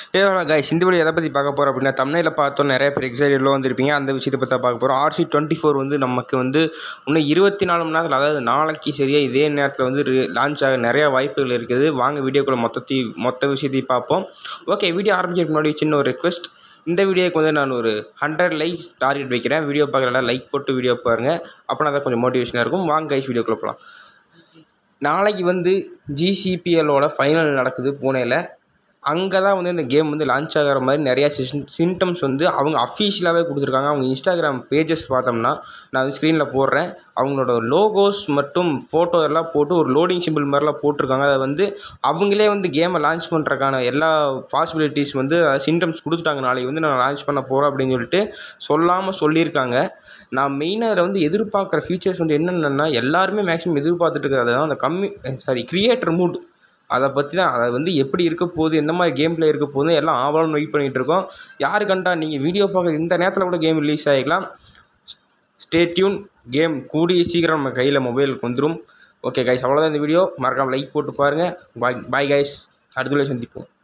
ஏதோ கைஸ் இந்த வீடியோ எதை பற்றி பார்க்க போகிறோம் அப்படின்னா தமிழில் பார்த்தோம் நிறைய பேர் எக்ஸைட்டடில் வந்திருப்பீங்க அந்த விஷயத்தை பற்றி பார்க்க போகிறோம் ஆர்சி டுவெண்ட்டி ஃபோர் வந்து நமக்கு வந்து இன்னும் இருபத்தி நாலு மணி நேரத்தில் அதாவது நாளைக்கு சரியாக இதே நேரத்தில் வந்து லான்ச் ஆக நிறையா வாய்ப்புகள் இருக்குது வாங்க வீடியோக்குள்ள மொத்தத்தையும் மொத்த விஷயத்தையும் பார்ப்போம் ஓகே வீடியோ ஆரம்பிக்கிறதுக்கு முன்னாடி சின்ன ஒரு ரெக்வெஸ்ட் இந்த வீடியோக்கு வந்து நான் ஒரு ஹண்ட்ரட் லைக்ஸ் டார்கெட் வைக்கிறேன் வீடியோ பார்க்குறதெல்லாம் லைக் போட்டு வீடியோ பாருங்கள் அப்படின்னா தான் கொஞ்சம் மோட்டிவேஷனாக இருக்கும் வாங்க கைஸ் வீடியோக்குள்ளே போகலாம் நாளைக்கு வந்து ஜிசிபிஎல்லோட ஃபைனல் நடக்குது பூனேயில் அங்கே தான் வந்து இந்த கேம் வந்து லான்ச் ஆகிற மாதிரி நிறையா சிம்டம்ஸ் வந்து அவங்க அஃபீஷியலாகவே கொடுத்துருக்காங்க அவங்க இன்ஸ்டாகிராம் பேஜஸ் பார்த்தோம்னா நான் வந்து ஸ்க்ரீனில் போடுறேன் அவங்களோட லோகோஸ் மற்றும் ஃபோட்டோ எல்லாம் போட்டு ஒரு லோடிங் சிம்பிள் மாதிரிலாம் போட்டிருக்காங்க அதை வந்து அவங்களே வந்து கேமை லான்ச் பண்ணுறக்கான எல்லா பாசிபிலிட்டிஸ் வந்து சிம்டம்ஸ் கொடுத்துட்டாங்க நாளைக்கு வந்து நான் லான்ச் பண்ண போகிறோம் அப்படின்னு சொல்லிட்டு சொல்லாமல் சொல்லியிருக்காங்க நான் மெயினாக அதில் வந்து எதிர்பார்க்குற ஃபீச்சர்ஸ் வந்து என்னென்னா எல்லாருமே மேக்ஸிமம் எதிர்பார்த்துட்டு இருக்கிறது தான் அந்த கம்மி சாரி கிரியேட்டர் மூட் அதை பற்றி தான் அதை வந்து எப்படி இருக்க போகுது எந்த மாதிரி கேம் பிளே இருக்க போகுது எல்லாம் ஆவலம் வெயிட் பண்ணிகிட்டு இருக்கோம் யாரு கண்டா நீங்கள் வீடியோ பார்க்க இந்த நேரத்தில் கூட கேம் ரிலீஸ் ஆகிக்கலாம் ஸ்டேட்யூன் கேம் கூடிய சீக்கிரம் நம்ம கையில் மொபைலுக்கு வந்துடும் ஓகே கைஸ் அவ்வளோதான் இந்த வீடியோ மறக்காமல் லைக் போட்டு பாருங்கள் பாய் பாய் கைஸ் அடுத்த வீடியோ சந்திப்போம்